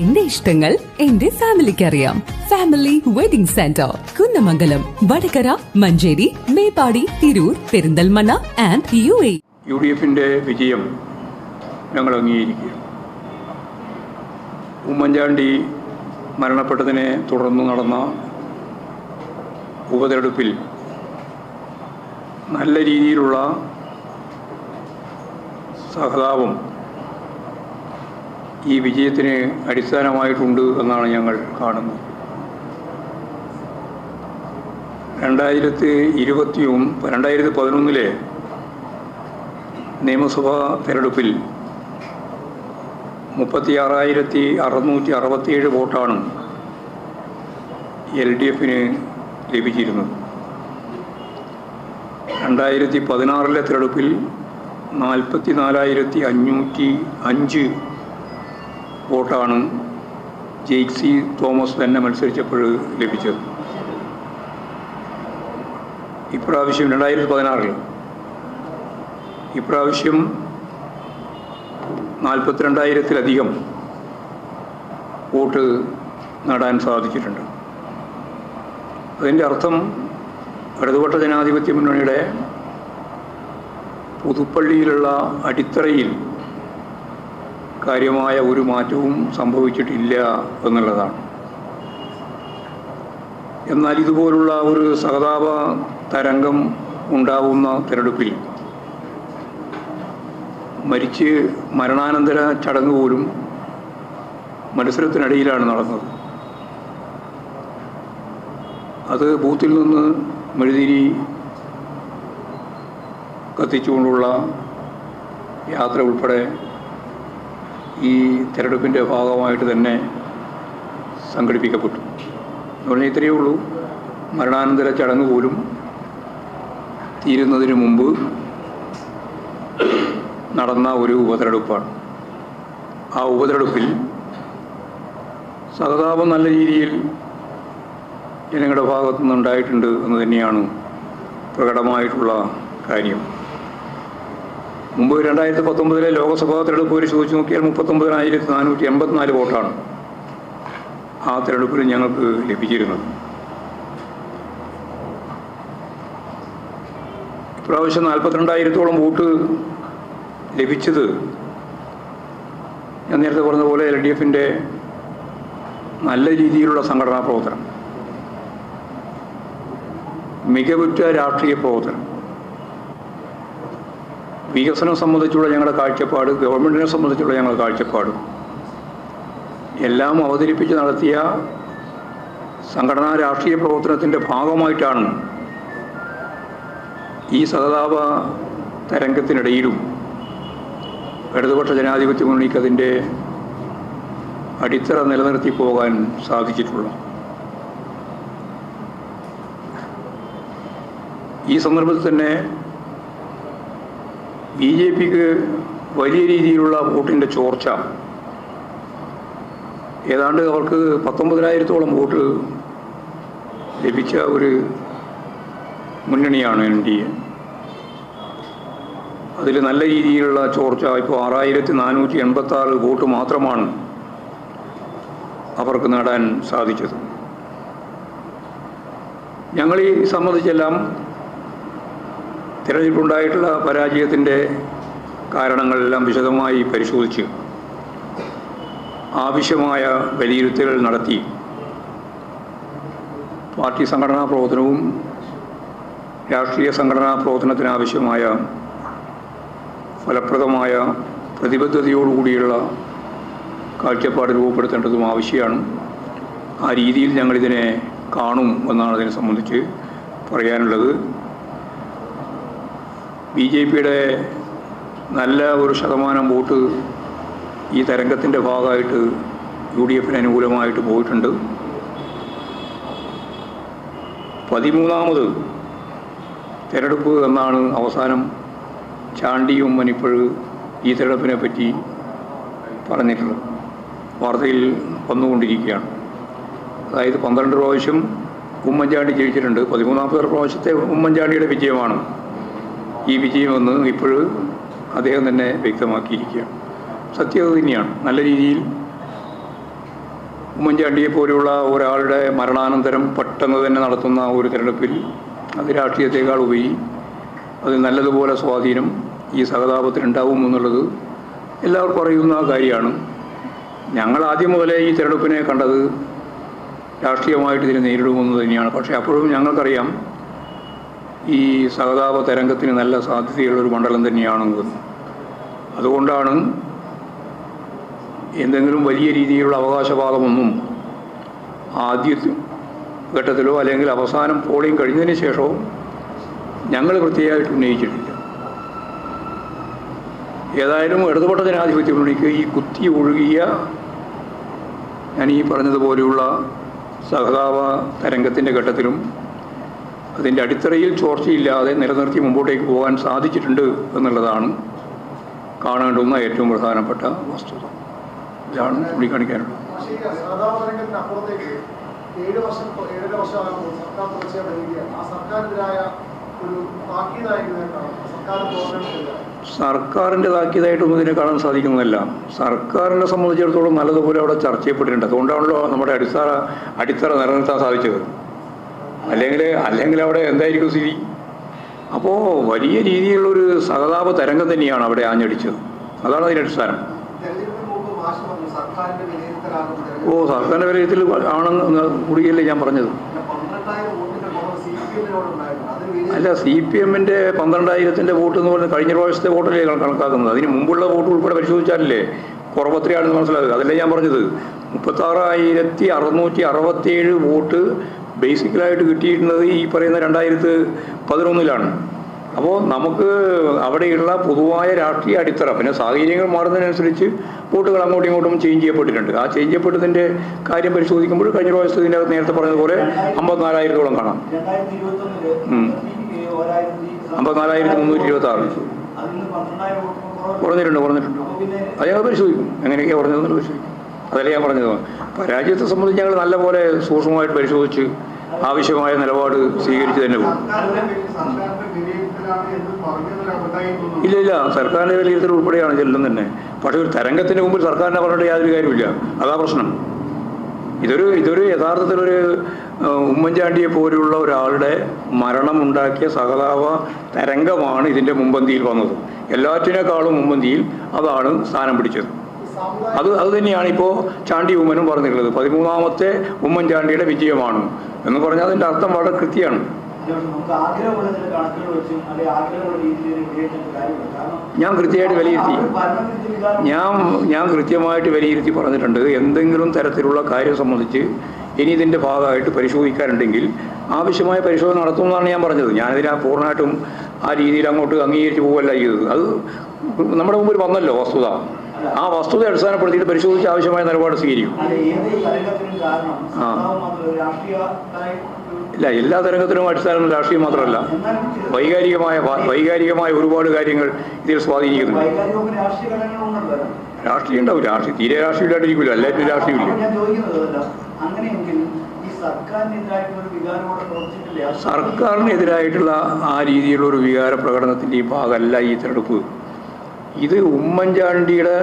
എന്റെ ഇഷ്ടങ്ങൾ എന്റെ ഫാമിലിക്ക് അറിയാം family wedding centre Kunnamangalam Vadakara Manjeri Meppadi Tirur Perinthalmanna and U A U D എഫിൻ്റെ വിജയം ഞങ്ങൾ അംഗീകരിക്കുക ഉമ്മൻചാണ്ടി മരണപ്പെട്ടതിനെ തുടർന്ന് നടന്ന ഉപതെരഞ്ഞെടുപ്പിൽ നല്ല രീതിയിലുള്ള സഹതാപം ഈ വിജയത്തിന് അടിസ്ഥാനമായിട്ടുണ്ട് എന്നാണ് ഞങ്ങൾ കാണുന്നത് രണ്ടായിരത്തി ഇരുപത്തി രണ്ടായിരത്തി പതിനൊന്നിലെ നിയമസഭാ തെരഞ്ഞെടുപ്പിൽ മുപ്പത്തിയാറായിരത്തി അറുന്നൂറ്റി അറുപത്തിയേഴ് വോട്ടാണ് എൽ ഡി എഫിന് ലഭിച്ചിരുന്നത് രണ്ടായിരത്തി പതിനാറിലെ തെരഞ്ഞെടുപ്പിൽ നാൽപ്പത്തി നാലായിരത്തി അഞ്ഞൂറ്റി അഞ്ച് വോട്ടാണ് ജെയ്ക്സി തോമസ് തന്നെ മത്സരിച്ചപ്പോൾ ലഭിച്ചത് ഇപ്രാവശ്യം രണ്ടായിരത്തി പതിനാറിൽ ഇപ്രാവശ്യം നാൽപ്പത്തിരണ്ടായിരത്തിലധികം വോട്ട് നേടാൻ സാധിച്ചിട്ടുണ്ട് അതിൻ്റെ അർത്ഥം ഇടതുപക്ഷ ജനാധിപത്യ മുന്നണിയുടെ പുതുപ്പള്ളിയിലുള്ള അടിത്തറയിൽ കാര്യമായ ഒരു മാറ്റവും സംഭവിച്ചിട്ടില്ല എന്നുള്ളതാണ് എന്നാൽ ഇതുപോലുള്ള ഒരു സഹതാപ തരംഗം ഉണ്ടാവുന്ന തിരഞ്ഞെടുപ്പിൽ മരിച്ച് മരണാനന്തര ചടങ്ങ് പോലും മത്സരത്തിനിടയിലാണ് നടന്നത് അത് ബൂത്തിൽ നിന്ന് മെഴുതിരി കത്തിച്ചുകൊണ്ടുള്ള യാത്ര ഉൾപ്പെടെ ഈ തെരഞ്ഞെടുപ്പിൻ്റെ ഭാഗമായിട്ട് തന്നെ സംഘടിപ്പിക്കപ്പെട്ടു എന്ന് പറഞ്ഞാൽ ഇത്രയേ ഉള്ളൂ മരണാനന്തര ചടങ്ങ് പോലും തീരുന്നതിന് മുമ്പ് നടന്ന ഒരു ഉപതെരഞ്ഞെടുപ്പാണ് ആ ഉപതെരഞ്ഞെടുപ്പിൽ സഹതാപം നല്ല രീതിയിൽ ജനങ്ങളുടെ ഭാഗത്തു നിന്നുണ്ടായിട്ടുണ്ട് എന്ന് തന്നെയാണ് പ്രകടമായിട്ടുള്ള കാര്യം മുമ്പ് രണ്ടായിരത്തി പത്തൊമ്പതിലെ ലോക്സഭാ തെരഞ്ഞെടുപ്പ് പരിശോധിച്ച് നോക്കിയാൽ മുപ്പത്തൊമ്പതിനായിരത്തി നാനൂറ്റി എൺപത്തിനാല് വോട്ടാണ് ആ തെരഞ്ഞെടുപ്പിൽ ഞങ്ങൾക്ക് ലഭിച്ചിരുന്നത് ഇപ്രാവശ്യം നാൽപ്പത്തിരണ്ടായിരത്തോളം വോട്ട് ലഭിച്ചത് ഞാൻ നേരത്തെ പറഞ്ഞതുപോലെ എൽ ഡി എഫിൻ്റെ നല്ല രീതിയിലുള്ള സംഘടനാ പ്രവർത്തനം മികവുറ്റ രാഷ്ട്രീയ പ്രവർത്തനം വികസനം സംബന്ധിച്ചുള്ള ഞങ്ങളുടെ കാഴ്ചപ്പാട് ഗവൺമെൻറ്റിനെ സംബന്ധിച്ചുള്ള ഞങ്ങളുടെ കാഴ്ചപ്പാട് എല്ലാം അവതരിപ്പിച്ച് നടത്തിയ സംഘടനാ രാഷ്ട്രീയ പ്രവർത്തനത്തിൻ്റെ ഭാഗമായിട്ടാണ് ഈ സഹതാപ തരംഗത്തിനിടയിലും ഇടതുപക്ഷ ജനാധിപത്യ മുന്നണിക്ക് അതിൻ്റെ അടിത്തറ നിലനിർത്തി പോകാൻ സാധിച്ചിട്ടുള്ളത് ഈ സന്ദർഭത്തിൽ തന്നെ ബി ജെ പിക്ക് വലിയ രീതിയിലുള്ള വോട്ടിൻ്റെ ചോർച്ച ഏതാണ്ട് അവർക്ക് പത്തൊമ്പതിനായിരത്തോളം വോട്ട് ലഭിച്ച ഒരു മുന്നണിയാണ് എൻ ഡി എ അതിൽ നല്ല രീതിയിലുള്ള ചോർച്ച ഇപ്പോൾ ആറായിരത്തി നാനൂറ്റി എൺപത്തി ആറ് വോട്ട് മാത്രമാണ് അവർക്ക് നേടാൻ സാധിച്ചത് ഞങ്ങൾ ഈ സംബന്ധിച്ചെല്ലാം തിരഞ്ഞെടുപ്പുണ്ടായിട്ടുള്ള പരാജയത്തിൻ്റെ കാരണങ്ങളെല്ലാം വിശദമായി പരിശോധിച്ച് ആവശ്യമായ വിലയിരുത്തലുകൾ നടത്തി പാർട്ടി സംഘടനാ പ്രവർത്തനവും രാഷ്ട്രീയ സംഘടനാ പ്രവർത്തനത്തിനാവശ്യമായ ഫലപ്രദമായ പ്രതിബദ്ധതയോടുകൂടിയുള്ള കാഴ്ചപ്പാട് രൂപപ്പെടുത്തേണ്ടതും ആവശ്യമാണ് ആ രീതിയിൽ ഞങ്ങളിതിനെ കാണും എന്നാണ് അതിനെ സംബന്ധിച്ച് പറയാനുള്ളത് ബി ജെ പിയുടെ നല്ല ഒരു ശതമാനം വോട്ട് ഈ തരംഗത്തിൻ്റെ ഭാഗമായിട്ട് യു ഡി എഫിന് അനുകൂലമായിട്ട് പോയിട്ടുണ്ട് പതിമൂന്നാമത് തിരഞ്ഞെടുപ്പ് എന്നാണ് അവസാനം ചാണ്ടിയും ഉമ്മൻ ഈ തിരഞ്ഞെടുപ്പിനെ പറ്റി പറഞ്ഞിട്ടുള്ളത് വാർത്തയിൽ വന്നുകൊണ്ടിരിക്കുകയാണ് അതായത് പന്ത്രണ്ട് പ്രാവശ്യം ഉമ്മൻചാണ്ടി ജയിച്ചിട്ടുണ്ട് പതിമൂന്നാമത്തെ പ്രാവശ്യത്തെ ഉമ്മൻചാണ്ടിയുടെ വിജയമാണ് ഈ വിജയമെന്ന് ഇപ്പോൾ അദ്ദേഹം തന്നെ വ്യക്തമാക്കിയിരിക്കുകയാണ് സത്യം അത് തന്നെയാണ് നല്ല രീതിയിൽ ഉമ്മൻചാണ്ടിയെ പോലെയുള്ള ഒരാളുടെ മരണാനന്തരം പെട്ടെന്ന് തന്നെ നടത്തുന്ന ഒരു തിരഞ്ഞെടുപ്പിൽ അത് രാഷ്ട്രീയത്തെക്കാൾ ഉപരി അത് നല്ലതുപോലെ സ്വാധീനം ഈ സഹതാപത്തിനുണ്ടാവും എന്നുള്ളത് എല്ലാവർക്കും അറിയുന്ന കാര്യമാണ് ഞങ്ങൾ ആദ്യം മുതലേ ഈ തിരഞ്ഞെടുപ്പിനെ കണ്ടത് രാഷ്ട്രീയമായിട്ട് ഇതിനെ നേരിടുമെന്ന് തന്നെയാണ് പക്ഷേ അപ്പോഴും ഞങ്ങൾക്കറിയാം ഈ സഹതാപ തരംഗത്തിന് നല്ല സാധ്യതയുള്ളൊരു മണ്ഡലം തന്നെയാണെന്നത് അതുകൊണ്ടാണ് എന്തെങ്കിലും വലിയ രീതിയിലുള്ള അവകാശവാദമൊന്നും ആദ്യ ഘട്ടത്തിലോ അല്ലെങ്കിൽ അവസാനം പോളിംഗ് കഴിഞ്ഞതിന് ശേഷമോ ഞങ്ങൾ പ്രത്യേകമായിട്ട് ഉന്നയിച്ചിട്ടില്ല ഏതായാലും ഇടതുപക്ഷ ജനാധിപത്യ മുന്നണിക്ക് ഈ കുത്തി ഒഴുകിയ ഞാൻ ഈ പറഞ്ഞതുപോലെയുള്ള സഹതാപ തരംഗത്തിൻ്റെ ഘട്ടത്തിലും അതിൻ്റെ അടിത്തറയിൽ ചോർച്ചയില്ലാതെ നിലനിർത്തി മുമ്പോട്ടേക്ക് പോകാൻ സാധിച്ചിട്ടുണ്ട് എന്നുള്ളതാണ് കാണേണ്ടുന്ന ഏറ്റവും പ്രധാനപ്പെട്ട വസ്തുത ഇതാണ് ചൂണ്ടിക്കാണിക്കാനുള്ളത് പക്ഷേ ഈ സഹതാപരംഗത്തിന് അപ്പുറത്തേക്ക് ഏഴ് വർഷം ഏഴര വർഷമാകുമ്പോൾ സർക്കാർ തുടർച്ചയായി വരികയാണ് ആ സർക്കാരിനെതിരായ ഒരു താക്കീതായിട്ട് ഇതിനെ കാണാം സർക്കാർ തോന്നണമെന്നില്ല സർക്കാരിൻ്റെതാക്കിയതായിട്ടൊന്നും ഇതിനെ കാണാൻ സാധിക്കുന്നതല്ല സർക്കാരിനെ സംബന്ധിച്ചിടത്തോളം നല്ലതുപോലെ അവിടെ ചർച്ച ചെയ്യപ്പെട്ടിട്ടുണ്ട് അതുകൊണ്ടാണല്ലോ നമ്മുടെ അടിസ്ഥാന അടിത്തറ നിലനിർത്താൻ സാധിച്ചത് അല്ലെങ്കിൽ അല്ലെങ്കിൽ അവിടെ എന്തായിരിക്കും സ്ഥിതി അപ്പോൾ വലിയ രീതിയിലുള്ളൊരു സഹതാപ തരംഗം തന്നെയാണ് അവിടെ ആഞ്ഞടിച്ചത് അതാണ് അതിൻ്റെ അടിസ്ഥാനം തെരഞ്ഞെടുപ്പിന് മുമ്പ് മാഷ് പറഞ്ഞു സർക്കാരിന്റെ വിലയിരുത്തലാകും ഓ സർക്കാരിൻ്റെ വിലയിരുത്തൽ ആണെന്ന് കൂടിയല്ലേ ഞാൻ പറഞ്ഞത് പന്ത്രണ്ടായിരം വോട്ടുകൾ കുറവ് സി പി എമ്മിനോടുണ്ടായിരുന്നു അതിന് അല്ല സി പി എമ്മിൻ്റെ പന്ത്രണ്ടായിരത്തിൻ്റെ വോട്ട് എന്ന് പറയുന്നത് കഴിഞ്ഞ പ്രാവശ്യത്തെ വോട്ടല്ലേ കണ- കണക്കാക്കുന്നത് അതിന് മുമ്പുള്ള വോട്ട് ഉൾപ്പെടെ പരിശോധിച്ചാലല്ലേ കുറവത്രയാണെന്ന് മനസ്സിലാക്കുക അതല്ലേ ഞാൻ പറഞ്ഞത് മുപ്പത്താറായിരത്തി അറുന്നൂറ്റി അറുപത്തിയേഴ് വോട്ട് ബേസിക്കലായിട്ട് കിട്ടിയിരുന്നത് ഈ പറയുന്ന രണ്ടായിരത്തി പതിനൊന്നിലാണ് അപ്പോൾ നമുക്ക് അവിടെയുള്ള പൊതുവായ രാഷ്ട്രീയ അടിത്തറ പിന്നെ സാഹചര്യങ്ങൾ മാറുന്നതിനനുസരിച്ച് വോട്ടുകൾ അങ്ങോട്ടും ഇങ്ങോട്ടും ചേഞ്ച് ചെയ്യപ്പെട്ടിട്ടുണ്ട് ആ ചേഞ്ച് ചെയ്യപ്പെട്ടതിൻ്റെ കാര്യം പരിശോധിക്കുമ്പോൾ കഴിഞ്ഞ പ്രാവശ്യത്തെ ഇതിനകത്ത് നേരത്തെ പറഞ്ഞതുപോലെ അമ്പത്തിനാലായിരത്തോളം കാണാം രണ്ടായിരത്തി ഇരുപത്തൊന്നില് ഉം. ഈ ഒരായിരത്തി അമ്പത്തിനാലായിരത്തി മുന്നൂറ്റി ഇരുപത്തി ആറ് അതിൽ നിന്ന് പന്ത്രണ്ടായിരം വോട്ട് കുറവ് കുറഞ്ഞിട്ടുണ്ട് കുറഞ്ഞിട്ടുണ്ട് അപ്പൊ പിന്നെ അത് ഞങ്ങൾ പരിശോധിക്കും എങ്ങനെയൊക്കെയാണ് പറഞ്ഞതെന്ന് പരിശോധിക്കും അതല്ലേ ഞാൻ പറഞ്ഞത് പരാജയത്തെ സംബന്ധിച്ച് ഞങ്ങൾ നല്ലപോലെ സൂക്ഷ്മമായിട്ട് പരിശോധിച്ച് ആവശ്യമായ നിലപാട് സ്വീകരിച്ച് തന്നെ പോകും സർക്കാരിന്റെ സർക്കാരിന്റെ വിലയിരുത്തലാണ് എന്ന് പറഞ്ഞതിൽ ഉണ്ടായിരുന്നു ഇല്ല ഇല്ല സർക്കാരിൻ്റെ വിലയിരുത്തൽ ഉൾപ്പെടെയാണ് ചെല്ലും തന്നെ പക്ഷേ ഒരു തരംഗത്തിന് മുമ്പിൽ സർക്കാരിനെ പറഞ്ഞിട്ട് യാതൊരു കാര്യമില്ല അതാ പ്രശ്നം ഇതൊരു ഇതൊരു യഥാർത്ഥത്തിലൊരു ആ, ഉമ്മൻചാണ്ടിയെ പോലുള്ള ഒരാളുടെ മരണമുണ്ടാക്കിയ സഹതാപ തരംഗമാണ് ഇതിൻ്റെ മുമ്പന്തിയിൽ വന്നത് എല്ലാറ്റിനേക്കാളും മുമ്പന്തിയിൽ അതാണ് സ്ഥാനം പിടിച്ചത് സാമുദായിക അത് അത് തന്നെയാണ് ഇപ്പോൾ ചാണ്ടി ഉമ്മനും പറഞ്ഞിട്ടുള്ളത് പതിമൂന്നാമത്തെ ഉമ്മൻചാണ്ടിയുടെ വിജയമാണ് എന്ന് പറഞ്ഞാൽ അതിൻ്റെ അർത്ഥം വളരെ കൃത്യമാണ് ഇതുകൊണ്ട് നമുക്ക് ആഗ്രഹമുള്ള ചില കണക്കുകൾ വെച്ചും അല്ലെങ്കിൽ ആഗ്രഹമുള്ള രീതിയിൽ വിലയിരുത്തേണ്ട കാര്യമില്ല കാരണം ഞാൻ കൃത്യമായിട്ട് വിലയിരുത്തി അവർ ഭരണവിരുദ്ധ വികാരം ഞാൻ ഞാൻ കൃത്യമായിട്ട് വിലയിരുത്തി പറഞ്ഞിട്ടുണ്ട് എന്തെങ്കിലും തരത്തിലുള്ള കാര്യം സംബന്ധിച്ച് ഇനി ഇതിൻ്റെ ഭാഗമായിട്ട് പരിശോധിക്കാനുണ്ടെങ്കിൽ ആവശ്യമായ പരിശോധന നടത്തുമെന്നാണ് ഞാൻ പറഞ്ഞത് ഞാനതിനെ പൂർണ്ണമായിട്ടും ആ രീതിയിൽ അങ്ങോട്ട് അംഗീകരിച്ച് പോവുകയല്ല ചെയ്തത് അത് നമ്മുടെ മുമ്പിൽ വന്നല്ലോ വസ്തുത ആ വസ്തുത അടിസ്ഥാനപ്പെടുത്തിയിട്ട് പരിശോധിച്ച് ആവശ്യമായ നിലപാട് സ്വീകരിക്കും അല്ല ഏത് തരംഗത്തിനും കാരണം ആ. സ്വഭാവം മാത്രമല്ല രാഷ്ട്രീയമായി ഇല്ല എല്ലാ തരംഗത്തിനും അടിസ്ഥാനം രാഷ്ട്രീയം മാത്രമല്ല എന്നാലും ചില- വൈകാരികമായ വൈകാരികമായ ഒരുപാട് കാര്യങ്ങൾ ഇതിൽ സ്വാധീനിക്കുന്നുണ്ട് വൈകാരികവും രാഷ്ട്രീയ ഘടകങ്ങളുണ്ടല്ലോ രാഷ്ട്രീയം ഉണ്ടാവും രാഷ്ട്രീയം തീരെ രാഷ്ട്രീയം ഇല്ലാണ്ടിരിക്കില്ല എല്ലാറ്റിനും രാഷ്ട്രീയമില്ല അപ്പോൾ ഞാൻ ചോദിക്കുന്നത് അതല്ല അങ്ങനെയെങ്കിൽ ഈ സർക്കാരിനെതിരായിട്ടുള്ള ഒരു വികാരം കൂടെ പ്രവർത്തിച്ചിട്ടില്ലേ അത് സർക്കാരിനെതിരായിട്ടുള്ള ആ രീതിയിലുള്ള ഒരു വികാര പ്രകടനത്തിൻ്റെ ഈ ഭാഗമല്ല ഈ തെരഞ്ഞെടുപ്പ് ഇത് ഉമ്മൻചാണ്ടിയുടെ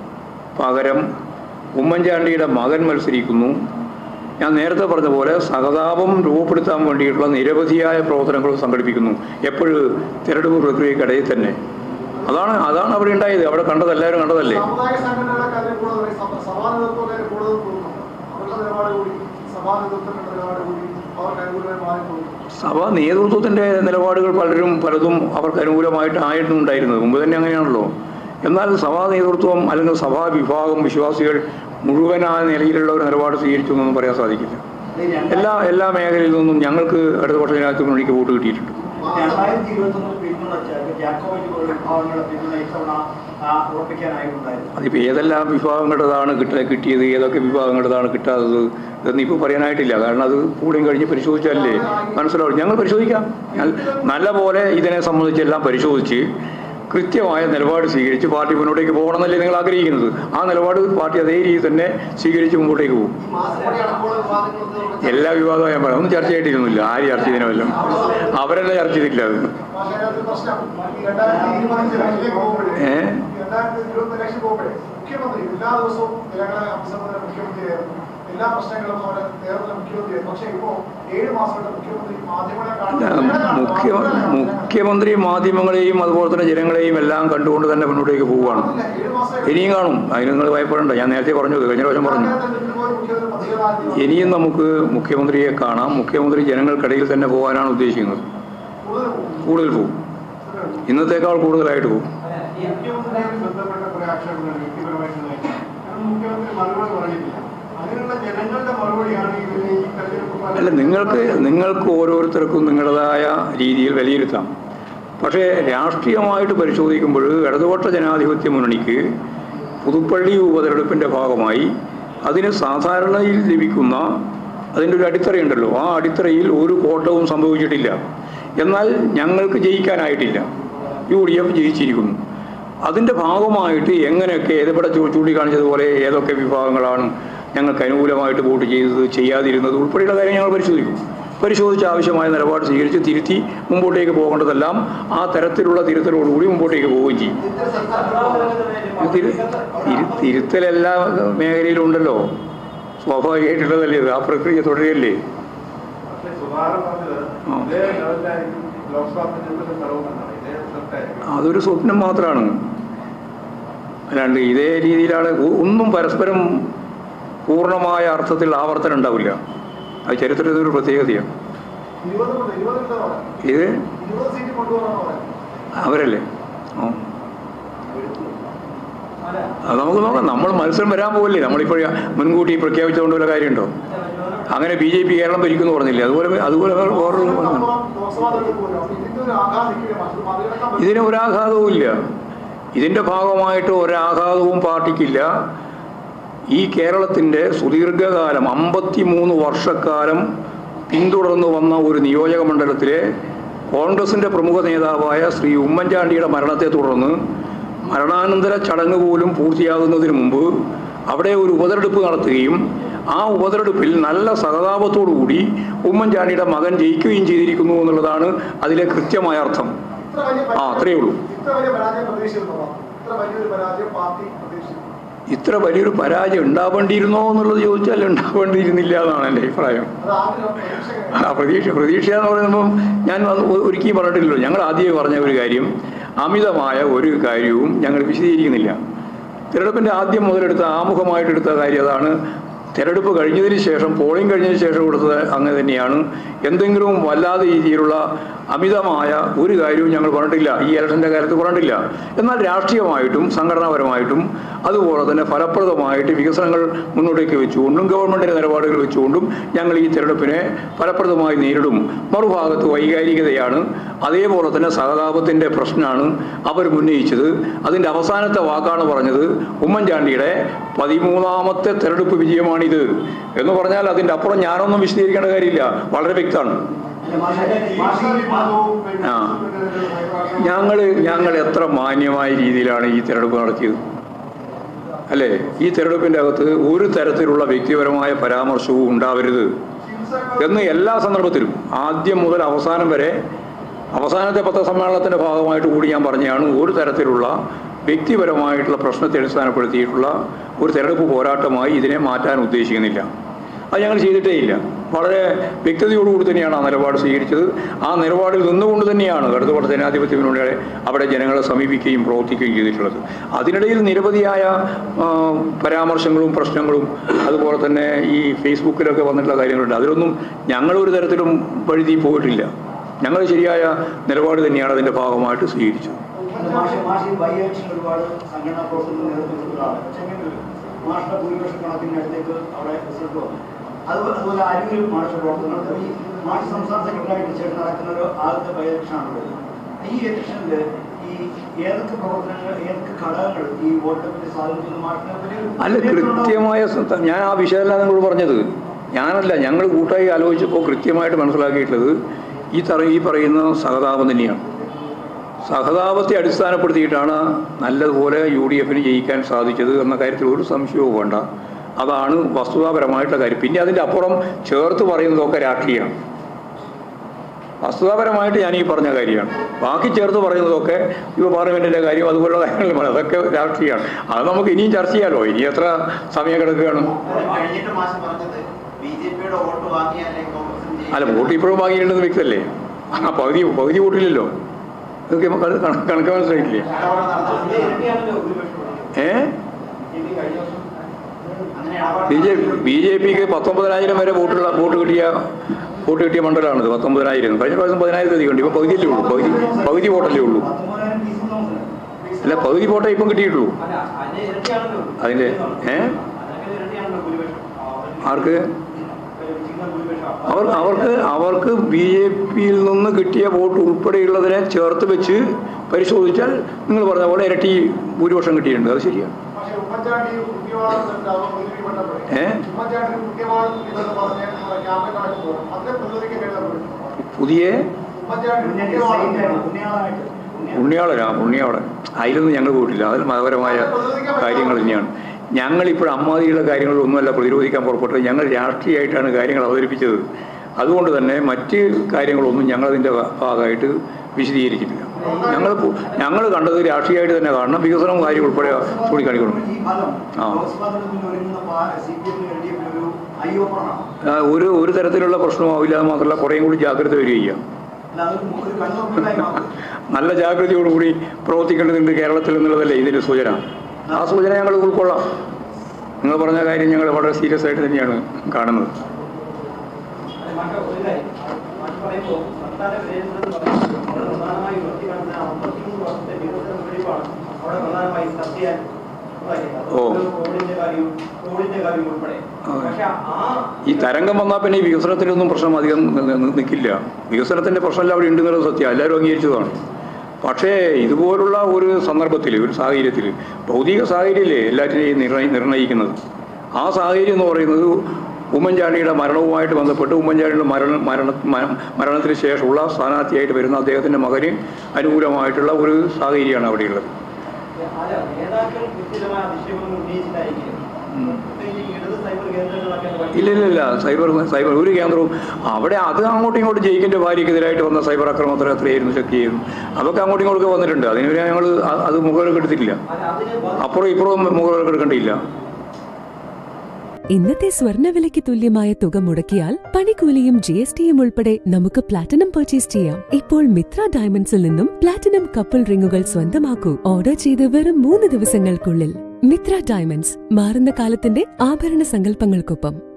പകരം ഉമ്മൻചാണ്ടിയുടെ മകൻ മത്സരിക്കുന്നു ഞാൻ നേരത്തെ പറഞ്ഞ പോലെ സഹതാപം രൂപപ്പെടുത്താൻ വേണ്ടിയിട്ടുള്ള നിരവധിയായ പ്രവർത്തനങ്ങൾ സംഘടിപ്പിക്കുന്നു എപ്പോഴും തിരഞ്ഞെടുപ്പ് പ്രക്രിയക്കിടയിൽ തന്നെ അതാണ് അതാണ് അവിടെ ഉണ്ടായത് അവിടെ കണ്ടത് എല്ലാവരും കണ്ടതല്ലേ സാമുദായിക സംഘടനകളെ കാര്യം കൂടുതൽ സഭ- സഭാ നേതൃത്വത്തെ കൂടുതൽ തോന്നുന്നു അവരുടെ നിലപാട് കൂടി സഭാ നേതൃത്വത്തിന്റെ നിലപാട് കൂടി അവർക്ക് അനുകൂലമായി മാറിപ്പോകുന്നു സഭ നേതൃത്വത്തിൻ്റെ നിലപാടുകൾ പലരും പലതും അവർക്ക് അനുകൂലമായിട്ട് ആയിരുന്നു ഉണ്ടായിരുന്നത് മുമ്പ് തന്നെ അങ്ങനെയാണല്ലോ എന്നാൽ സഭാ നേതൃത്വം അല്ലെങ്കിൽ സഭാ വിഭാഗം വിശ്വാസികൾ മുഴുവൻ ആ നിലയിലുള്ള ഒരു നിലപാട് സ്വീകരിച്ചു എന്നൊന്നും പറയാൻ സാധിക്കില്ല ഈ രണ്ടായിരത്തി- എല്ലാ എല്ലാ മേഖലയിൽ നിന്നും ഞങ്ങൾക്ക് ഇടതുപക്ഷ ജനാധിപത്യ മുന്നണിക്ക് വോട്ട് കിട്ടിയിട്ടുണ്ട് രണ്ടായിരത്തി ഇരുപത്തൊന്നിൽ പിന്തുണച്ച ജാക്കോബൈറ്റ് പോലുള്ള വിഭാഗങ്ങളുടെ പിന്തുണ ഇത്തവണ ആ, ഉറപ്പിക്കാനായിട്ടുണ്ടായിരുന്നു അതിപ്പോൾ ഏതെല്ലാം വിഭാഗങ്ങളുടേതാണ് കിട്ട കിട്ടിയത് ഏതൊക്കെ വിഭാഗങ്ങളുടേതാണ് കിട്ടാത്തത് ഇതൊന്നും ഇപ്പോൾ പറയാനായിട്ടില്ല കാരണം അത് കൂടിയും കഴിഞ്ഞ് പരിശോധിച്ചാലേ മനസ്സിലാവും ഞങ്ങൾ പരിശോധിക്കാം ഞാൻ നല്ല പോലെ ഇതിനെ സംബന്ധിച്ചെല്ലാം പരിശോധിച്ച് കൃത്യമായ നിലപാട് സ്വീകരിച്ച് പാർട്ടി മുന്നോട്ടേക്ക് പോകണമെന്നല്ലേ നിങ്ങൾ ആഗ്രഹിക്കുന്നത് ആ നിലപാട് പാർട്ടി അതേ രീതിയിൽ തന്നെ സ്വീകരിച്ച് മുമ്പോട്ടേക്ക് പോകും ഈ മാസപ്പടി അടക്കമുള്ള വിവാദങ്ങളൊന്നും എല്ലാ വിവാദവും ഞാൻ പറയാം ഒന്നും ചർച്ച ചെയ്തിട്ടൊന്നുമില്ല ആര് ചർച്ച ചെയ്തതിനല്ലോ അവരെല്ലാം ചർച്ച ചെയ്തിട്ടില്ല അത് പക്ഷേ അതിനകത്ത് പ്രശ്നം ഈ രണ്ടായിരത്തി ഇരുപത്തഞ്ച് ഇലക്ഷനിലേക്ക് പോകുമ്പോഴേ ഏ? ഈ രണ്ടായിരത്തി ഇരുപത്തി ഇലക്ഷൻ പോകുമ്പോഴേ മുഖ്യമന്ത്രി എല്ലാ ദിവസവും ജനങ്ങളെ അഭിസംബോധന മുഖ്യമന്ത്രിയായിരുന്നു എല്ലാ പ്രശ്നങ്ങളും അവിടെ കേരളത്തിലെ മുഖ്യമന്ത്രിയായി പക്ഷേ ഇപ്പോ ഏഴ് മാസമായിട്ട് മുഖ്യമന്ത്രി മാധ്യമങ്ങളെ അല്ല, കാണുന്നു മുഖ്യ മുഖ്യമന്ത്രി മാധ്യമങ്ങളെയും അതുപോലെ തന്നെ ജനങ്ങളെയും എല്ലാം കണ്ടുകൊണ്ട് തന്നെ മുന്നോട്ടേക്ക് പോവുകയാണ് ഏഴ് മാസം ഇനിയും കാണും അതിന് നിങ്ങൾ ഭയപ്പെടേണ്ട ഞാൻ നേരത്തെ പറഞ്ഞു കഴിഞ്ഞ പ്രാവശ്യം പറഞ്ഞു മുഖ്യമന്ത്രി പദ്ധതികളായിരുന്നു ഇനിയും നമുക്ക് മുഖ്യമന്ത്രിയെ കാണാം മുഖ്യമന്ത്രി ജനങ്ങൾക്കിടയിൽ തന്നെ പോകാനാണ് ഉദ്ദേശിക്കുന്നത് കൂടുതൽ പോകും കൂടുതൽ പോകും ഇന്നത്തേക്കാൾ കൂടുതലായിട്ട് പോകും മുഖ്യമന്ത്രിയുമായി ബന്ധപ്പെട്ട കുറെ ആക്ഷേപങ്ങൾ വ്യക്തിപരമായിട്ടുള്ള കാരണം മുഖ്യമന്ത്രി മറുപടി പറഞ്ഞിട്ടില്ല അങ്ങനെയുള്ള ജനങ്ങളുടെ മറുപടിയാണ് ഇവര് ഈ തെരഞ്ഞെടുപ്പ് ഫലം- അല്ല നിങ്ങൾക്ക് നിങ്ങൾക്ക് ഓരോരുത്തർക്കും നിങ്ങളുടേതായ രീതിയിൽ വിലയിരുത്താം പക്ഷേ രാഷ്ട്രീയമായിട്ട് പരിശോധിക്കുമ്പോൾ ഇടതുപക്ഷ ജനാധിപത്യ മുന്നണിക്ക് പുതുപ്പള്ളി ഉപതെരഞ്ഞെടുപ്പിൻ്റെ ഭാഗമായി അതിന് സാധാരണയിൽ ലഭിക്കുന്ന അതിൻ്റെ ഒരു അടിത്തറയുണ്ടല്ലോ ആ അടിത്തറയിൽ ഒരു കോട്ടവും സംഭവിച്ചിട്ടില്ല എന്നാൽ ഞങ്ങൾക്ക് ജയിക്കാനായിട്ടില്ല യു ഡി എഫ് ജയിച്ചിരിക്കുന്നു അതിൻ്റെ ഭാഗമായിട്ട് എങ്ങനെയൊക്കെ ഏതിവിടെ ചൂ- ചൂണ്ടിക്കാണിച്ചതുപോലെ ഏതൊക്കെ വിഭാഗങ്ങളാണ് ഞങ്ങൾക്ക് അനുകൂലമായിട്ട് വോട്ട് ചെയ്തത് ചെയ്യാതിരുന്നത് ഉൾപ്പെടെയുള്ള കാര്യം ഞങ്ങൾ പരിശോധിക്കും പരിശോധിച്ച് ആവശ്യമായ നിലപാട് സ്വീകരിച്ച് തിരുത്തി മുമ്പോട്ടേക്ക് പോകേണ്ടതെല്ലാം ആ തരത്തിലുള്ള തിരുത്തലോടുകൂടി മുമ്പോട്ടേക്ക് പോവുകയും ചെയ്യും തിരു- തിരു- തിരുത്തൽ എല്ലാ മേഖലയിലും ഉണ്ടല്ലോ സ്വാഭാവികമായിട്ടുള്ളതല്ലേ ഇത് ആ പ്രക്രിയ തുടരുകയല്ലേ പക്ഷേ സുധാകരൻ പറഞ്ഞത് ആ. ഇതേ ലെവലിലായിരിക്കും ലോക്സഭാ തെരഞ്ഞെടുപ്പിന്റെ ഫലവുമെന്നാണ് ഇതേ റിസൾട്ടായിരിക്കും അതൊരു സ്വപ്നം മാത്രമാണ് അല്ലാണ്ട് ഇതേ രീതിയിലാണ് ഒ- ഒന്നും പരസ്പരം പൂർണ്ണമായ അർത്ഥത്തിൽ ആവർത്തനം ഉണ്ടാവില്ല അത് ചരിത്രത്തിൽ ഒരു പ്രത്യേകതയാണ് ഇരുപത് കൊണ്ട് ഇരുപത് ഉണ്ട് പറയാം ഇത് ഇരുപത് സീറ്റ് കൊണ്ടുപോകണം പറയാം അവരല്ലേ ആ അത് നമുക്ക് നോക്കാം നമ്മൾ മത്സരം വരാൻ പോകില്ലേ നമ്മളിപ്പോൾ മുൻകൂട്ടി പ്രഖ്യാപിച്ചുകൊണ്ട് വല്ല കാര്യമുണ്ടോ അങ്ങനെ ബി ജെ പി കേരളം ഭരിക്കുന്നു പറഞ്ഞില്ലേ അതുപോലെ അതുപോലെ വേറെ വേറൊരു അപ്പുറം ലോക്സഭാ തെരഞ്ഞെടുപ്പ് വരും അപ്പൊ ഇതിന്റെ ഒരു ആഘാതം നിൽക്കുക മറ്റു മറികടക്കാൻ പറ്റും ഇതിന് ഒരാഘാതവും ഇല്ല ഇതിൻ്റെ ഭാഗമായിട്ട് ഒരാഘാതവും പാർട്ടിക്കില്ല ഈ കേരളത്തിൻ്റെ സുദീർഘകാലം അമ്പത്തി മൂന്ന് വർഷക്കാലം പിന്തുടർന്നു വന്ന ഒരു നിയോജക മണ്ഡലത്തിലെ കോൺഗ്രസിൻ്റെ പ്രമുഖ നേതാവായ ശ്രീ ഉമ്മൻചാണ്ടിയുടെ മരണത്തെ തുടർന്ന് മരണാനന്തര ചടങ്ങ് പോലും പൂർത്തിയാകുന്നതിന് മുമ്പ് അവിടെ ഒരു ഉപതെരഞ്ഞെടുപ്പ് നടത്തുകയും ആ ഉപതെരഞ്ഞെടുപ്പിൽ നല്ല സഹതാപത്തോടുകൂടി ഉമ്മൻചാണ്ടിയുടെ മകൻ ജയിക്കുകയും ചെയ്തിരിക്കുന്നു എന്നുള്ളതാണ് അതിലെ കൃത്യമായ അർത്ഥം ഇത്ര വലിയ ആ, അത്രയേ ഉള്ളൂ. ഇത്ര വലിയ പരാജയം പ്രതീക്ഷിച്ചിരുന്നോ ഇത്ര വലിയൊരു പരാജയം പാർട്ടി പ്രതീക്ഷിച്ചു ഇത്ര വലിയൊരു പരാജയം ഉണ്ടാവേണ്ടിയിരുന്നോ എന്നുള്ളത് ചോദിച്ചാൽ ഉണ്ടാവേണ്ടിയിരുന്നില്ല എന്നാണ് എൻ്റെ അഭിപ്രായം അത് ആഗ്രഹം പ്രതീക്ഷ ആ പ്രതീക്ഷ പ്രതീക്ഷ എന്ന് പറയുമ്പം ഞാൻ അത് ഒ- ഒരിക്കലും പറഞ്ഞിട്ടില്ലല്ലോ ഞങ്ങൾ ആദ്യമേ പറഞ്ഞ ഒരു കാര്യം അമിതമായ ഒരു കാര്യവും ഞങ്ങൾ വിശദീകരിക്കുന്നില്ല തിരഞ്ഞെടുപ്പിൻ്റെ ആദ്യം മുതലെടുത്ത ആമുഖമായിട്ടെടുത്ത കാര്യം അതാണ് തിരഞ്ഞെടുപ്പ് കഴിഞ്ഞതിന് ശേഷം പോളിംഗ് കഴിഞ്ഞതിന് ശേഷം കൊടുത്തത് അങ്ങനെ തന്നെയാണ് എന്തെങ്കിലും വല്ലാതെ രീതിയിലുള്ള അമിതമായ ഒരു കാര്യവും ഞങ്ങൾ പറഞ്ഞിട്ടില്ല ഈ ഇലക്ഷൻ്റെ കാര്യത്തിൽ പറഞ്ഞിട്ടില്ല എന്നാൽ രാഷ്ട്രീയമായിട്ടും സംഘടനാപരമായിട്ടും അതുപോലെ തന്നെ ഫലപ്രദമായിട്ട് വികസനങ്ങൾ മുന്നോട്ടേക്ക് വെച്ചുകൊണ്ടും ഗവൺമെൻറ്റിൻ്റെ നിലപാടുകൾ വെച്ചുകൊണ്ടും ഞങ്ങൾ ഈ തിരഞ്ഞെടുപ്പിനെ ഫലപ്രദമായി നേരിടും മറുഭാഗത്ത് വൈകാരികതയാണ് അതേപോലെ തന്നെ സഹതാപത്തിൻ്റെ പ്രശ്നമാണ് അവർ ഉന്നയിച്ചത് അതിൻ്റെ അവസാനത്തെ വാക്കാണ് പറഞ്ഞത് ഉമ്മൻചാണ്ടിയുടെ പതിമൂന്നാമത്തെ തെരഞ്ഞെടുപ്പ് വിജയമാണിത് എന്ന് പറഞ്ഞാൽ അതിൻ്റെ അപ്പുറം ഞാനൊന്നും വിശദീകരിക്കേണ്ട കാര്യമില്ല വളരെ വ്യക്തമാണ് ആ. ഞങ്ങൾ ഞങ്ങൾ എത്ര മാന്യമായ രീതിയിലാണ് ഈ തെരഞ്ഞെടുപ്പ് നടത്തിയത് അല്ലേ ഈ തെരഞ്ഞെടുപ്പിൻ്റെ അകത്ത് ഒരു തരത്തിലുള്ള വ്യക്തിപരമായ പരാമർശവും ഉണ്ടാവരുത് എന്ന് എല്ലാ സന്ദർഭത്തിലും ആദ്യം മുതൽ അവസാനം വരെ അവസാനത്തെ പത്രസമ്മേളനത്തിൻ്റെ ഭാഗമായിട്ട് കൂടി ഞാൻ പറഞ്ഞതാണ് ഒരു തരത്തിലുള്ള വ്യക്തിപരമായിട്ടുള്ള പ്രശ്നത്തെ അടിസ്ഥാനപ്പെടുത്തിയിട്ടുള്ള ഒരു തെരഞ്ഞെടുപ്പ് പോരാട്ടമായി ഇതിനെ മാറ്റാൻ ഉദ്ദേശിക്കുന്നില്ല അത് ഞങ്ങൾ ചെയ്തിട്ടേ ഇല്ല വളരെ വ്യക്തതയോടുകൂടി തന്നെയാണ് ആ നിലപാട് സ്വീകരിച്ചത് ആ നിലപാടിൽ നിന്നുകൊണ്ട് തന്നെയാണ് ഇടതുപക്ഷ ജനാധിപത്യ മുന്നണിയുടെ അവിടെ ജനങ്ങളെ സമീപിക്കുകയും പ്രവർത്തിക്കുകയും ചെയ്തിട്ടുള്ളത് അതിനിടയിൽ നിരവധിയായ ആ, പരാമർശങ്ങളും പ്രശ്നങ്ങളും അതുപോലെ തന്നെ ഈ ഫേസ്ബുക്കിലൊക്കെ വന്നിട്ടുള്ള കാര്യങ്ങളുണ്ട് അതിലൊന്നും ഞങ്ങളൊരു തരത്തിലും വഴുതി പോയിട്ടില്ല ഞങ്ങൾ ശരിയായ നിലപാട് തന്നെയാണ് അതിൻ്റെ ഭാഗമായിട്ട് സ്വീകരിച്ചത് മാഷി മാഷി ബൈ ഇലക്ഷൻ ഒരുപാട് സംഘടനാ പ്രവർത്തനത്തിന് നേതൃത്വം കൊടുത്തതാണ് പക്ഷേ മാഷിന്റെ ഭൂരിപക്ഷ കണക്കിന് അടുത്തേക്ക് അവിടെ റിസൾട്ട് വന്നു അതുപോലെ അതുപോലെ അരിവിൽ മാഷ പ്രവർത്തനം നടത്തും ഈ മാഷ് സംസ്ഥാന സെക്രട്ടറിയായിട്ട് ചേർന്ന് നടക്കുന്ന ഒരു ആദ്യത്തെ ബൈ ഇലക്ഷനാണ് ഈ ഇലക്ഷനിൽ ഈ ഏതൊക്കെ പ്രവർത്തനങ്ങൾ ഏതൊക്കെ ഘടകങ്ങൾ ഈ വോട്ടെടുപ്പിനെ സ്വാധീനിക്കുന്ന മാഷിനെ പറ്റി അല്ല കൃത്യമായ സ- ഞാൻ ആ വിഷയമല്ല നിങ്ങളോട് പറഞ്ഞത് ഞാനല്ല ഞങ്ങൾ കൂട്ടായി ആലോചിച്ചപ്പോൾ കൃത്യമായിട്ട് മനസ്സിലാക്കിയിട്ടുള്ളത് ഈ തറ ഈ പറയുന്ന സഹതാപം തന്നെയാണ് സഹതാപത്തെ അടിസ്ഥാനപ്പെടുത്തിയിട്ടാണ് നല്ലതുപോലെ യു ഡി എഫിന് ജയിക്കാൻ സാധിച്ചത് എന്ന കാര്യത്തിൽ ഒരു സംശയവും വേണ്ട അതാണ് വസ്തുതാപരമായിട്ടുള്ള കാര്യം പിന്നെ അതിൻ്റെ അപ്പുറം ചേർത്ത് പറയുന്നതൊക്കെ രാഷ്ട്രീയമാണ് വസ്തുതാപരമായിട്ട് ഞാൻ ഈ പറഞ്ഞ കാര്യമാണ് ബാക്കി ചേർത്ത് പറയുന്നതൊക്കെ യുവ പാർലമെന്റിന്റെ കാര്യം അതുപോലുള്ള കാര്യങ്ങൾ പറയും. അതൊക്കെ രാഷ്ട്രീയമാണ് അത് നമുക്ക് ഇനിയും ചർച്ച ചെയ്യാലോ ഇനി എത്ര സമയം കിടക്കുകയാണ് കഴിഞ്ഞിട്ട് മാസം പറഞ്ഞത് ബി ജെ പിയുടെ വോട്ട് വാങ്ങിയാലേ കോൺഗ്രസിന് അല്ല വോട്ട് ഇപ്പോഴും വാങ്ങിയിട്ടുണ്ടെന്ന് വ്യക്തല്ലേ ആ പകുതി പകുതി വോട്ടില്ലല്ലോ ഇതൊക്കെ നമുക്ക് കണ- കണക്ക് മനസ്സിലായിട്ടില്ലേ A B J B J പിക്ക് പത്തൊമ്പതിനായിരം വരെ വോട്ടുള്ള വോട്ട് കിട്ടിയ വോട്ട് കിട്ടിയ മണ്ഡലമാണിത് പത്തൊമ്പതിനായിരം കഴിഞ്ഞ പ്രാവശ്യം പതിനായിരത്തി അധികം ഉണ്ട് ഇപ്പം പകുതിയല്ലേ ഉള്ളൂ പകുതി പകുതി വോട്ടല്ലേ ഉള്ളൂ പത്തൊമ്പതിനായിരം പീസ് തോന്നുന്നു അല്ല പകുതി വോട്ടേ ഇപ്പം കിട്ടിയിട്ടുള്ളൂ അതിന്റെ ഏ ആർക്ക് അവർ അവർക്ക് അവർക്ക് ബി ജെ പിയിൽ നിന്ന് കിട്ടിയ വോട്ട് ഉൾപ്പെടെയുള്ളതിനെ ചേർത്ത് വെച്ച് പരിശോധിച്ചാൽ നിങ്ങൾ പറഞ്ഞ പോലെ ഇരട്ടി ഭൂരിപക്ഷം കിട്ടിയിട്ടുണ്ട് അത് ശരിയാണ് പക്ഷേ ഉമ്മൻചാണ്ടി കുട്ടിവാളം അവതരിപ്പിക്കപ്പെട്ടപ്പോഴേ ഏ ഉമ്മൻചാണ്ടി കുട്ടിവാളം ഇതെന്ന് പറഞ്ഞ് നമ്മുടെ ക്യാമ്പ് നടക്കുമ്പോൾ അതിനെ പ്രതിരോധിക്കാൻ കഴിയുന്നത് പുതിയ ഉമ്മൻചാണ്ടി ഉന്നതി കുട്ടിവാളം സൈന്യമായിട്ട് പുണ്യാളമായിട്ട് പുണ്യ- ഉണ്ണിയാളനാ ഉണ്ണിയാളൻ അതിലൊന്നും ഞങ്ങൾ പോയിട്ടില്ല അതിൽ മതപരമായ കാര്യങ്ങൾ തന്നെയാണ് ഞങ്ങളിപ്പോൾ അമ്മാതിരിയുള്ള കാര്യങ്ങളൊന്നുമല്ല പ്രതിരോധിക്കാൻ പുറപ്പെട്ടത് ഞങ്ങൾ രാഷ്ട്രീയമായിട്ടാണ് കാര്യങ്ങൾ അവതരിപ്പിച്ചത് അതുകൊണ്ട് തന്നെ മറ്റ് കാര്യങ്ങളൊന്നും ഞങ്ങളതിൻ്റെ ഭാഗമായിട്ട് വിശദീകരിച്ചിട്ടില്ല ഞങ്ങൾ ഞങ്ങൾ കണ്ടത് രാഷ്ട്രീയമായിട്ട് തന്നെ കാണണം വികസനം കാര്യം ഉൾപ്പെടെ ചൂണ്ടിക്കാണിക്കണം ഈ ഫലം ആ. ലോക്സഭാ തെരഞ്ഞെടുപ്പിൽ ഒരുങ്ങുന്ന സി പി എമ്മിന് എൽ ഡി എഫിന് ഒരു ഐ ഓപ്പണാണ് ആ, ഒരു ഒരു തരത്തിലുള്ള പ്രശ്നമാവില്ല എന്ന് മാത്രമല്ല കുറേയും കൂടി ജാഗ്രത വരികയും അല്ല അതൊരു മു- ഒരു കണ്ണുറപ്പില്ലായി മാത്രം നല്ല ജാഗ്രതയോടുകൂടി പ്രവർത്തിക്കേണ്ടതുണ്ട് കേരളത്തിൽ എന്നുള്ളതല്ലേ ഇതിൻ്റെ സൂചന ആ സൂചന ഞങ്ങൾ ഉൾക്കൊള്ളാം നിങ്ങൾ പറഞ്ഞ കാര്യം ഞങ്ങൾ വളരെ സീരിയസ് ആയിട്ട് തന്നെയാണ് കാണുന്നത് ഓ. ഈ തരംഗം വന്നാൽ പിന്നെ ഈ വികസനത്തിനൊന്നും പ്രശ്നം അധികം നി- നി- നിൽക്കില്ല വികസനത്തിൻ്റെ പ്രശ്നമെല്ലാം അവിടെ ഉണ്ടെന്നുള്ളത് സത്യം എല്ലാവരും അംഗീകരിച്ചതാണ് പക്ഷേ ഇതുപോലുള്ള ഒരു സന്ദർഭത്തിൽ ഒരു സാഹചര്യത്തിൽ ഭൗതിക സാഹചര്യമല്ലേ എല്ലാറ്റിനെയും നിർണയി നിർണ്ണയിക്കുന്നത് ആ സാഹചര്യം എന്ന് പറയുന്നത് ഉമ്മൻചാണ്ടിയുടെ മരണവുമായിട്ട് ബന്ധപ്പെട്ട് ഉമ്മൻചാണ്ടിയുടെ മരണ മരണ മ- മരണത്തിന് ശേഷമുള്ള സ്ഥാനാർത്ഥിയായിട്ട് വരുന്ന അദ്ദേഹത്തിൻ്റെ മകന് അനുകൂലമായിട്ടുള്ള ഒരു സാഹചര്യമാണ് അവിടെയുള്ളത് നേതാക്കൾ കൃത്യമായ വിഷയങ്ങൾ ഉന്നയിച്ചിട്ടായിരിക്കും പ്രത്യേകിച്ച് ഇടത് സൈബർ കേന്ദ്രങ്ങളൊക്കെ ഇല്ല ഇല്ല ഇല്ല സൈബർ സൈബർ ഒരു കേന്ദ്രവും അവിടെ അത് അങ്ങോട്ടും ഇങ്ങോട്ടും ജയിക്കിൻ്റെ ഭാര്യക്കെതിരായിട്ട് വന്ന സൈബർ ആക്രമണത്തിൽ എത്രയായിരുന്നു ചെക്ക് ചെയ്യും അതൊക്കെ അങ്ങോട്ടും ഇങ്ങോട്ടൊക്കെ വന്നിട്ടുണ്ട് അതിന് ഞങ്ങൾ അത് മുഖവിലക്ക് എടുത്തിട്ടില്ല അപ്പുറം ഇപ്പുറവും മുഖവിലക്ക് എടുക്കേണ്ടിയില്ല ഇന്നത്തെ സ്വർണ്ണവിലയ്ക്ക് തുല്യമായ തുക മുടക്കിയാൽ പണിക്കൂലിയും ജി എസ് ടിയും ഉൾപ്പെടെ നമുക്ക് പ്ലാറ്റിനം പർച്ചേസ് ചെയ്യാം ഇപ്പോൾ മിത്ര ഡയമണ്ട്സിൽ നിന്നും പ്ലാറ്റിനം കപ്പിൾ റിങ്ങുകൾ സ്വന്തമാക്കൂ ഓർഡർ ചെയ്ത് വെറും മൂന്ന് ദിവസങ്ങൾക്കുള്ളിൽ മിത്ര ഡയമണ്ട്സ് മാറുന്ന കാലത്തിന്റെ ആഭരണ സങ്കല്പങ്ങൾക്കൊപ്പം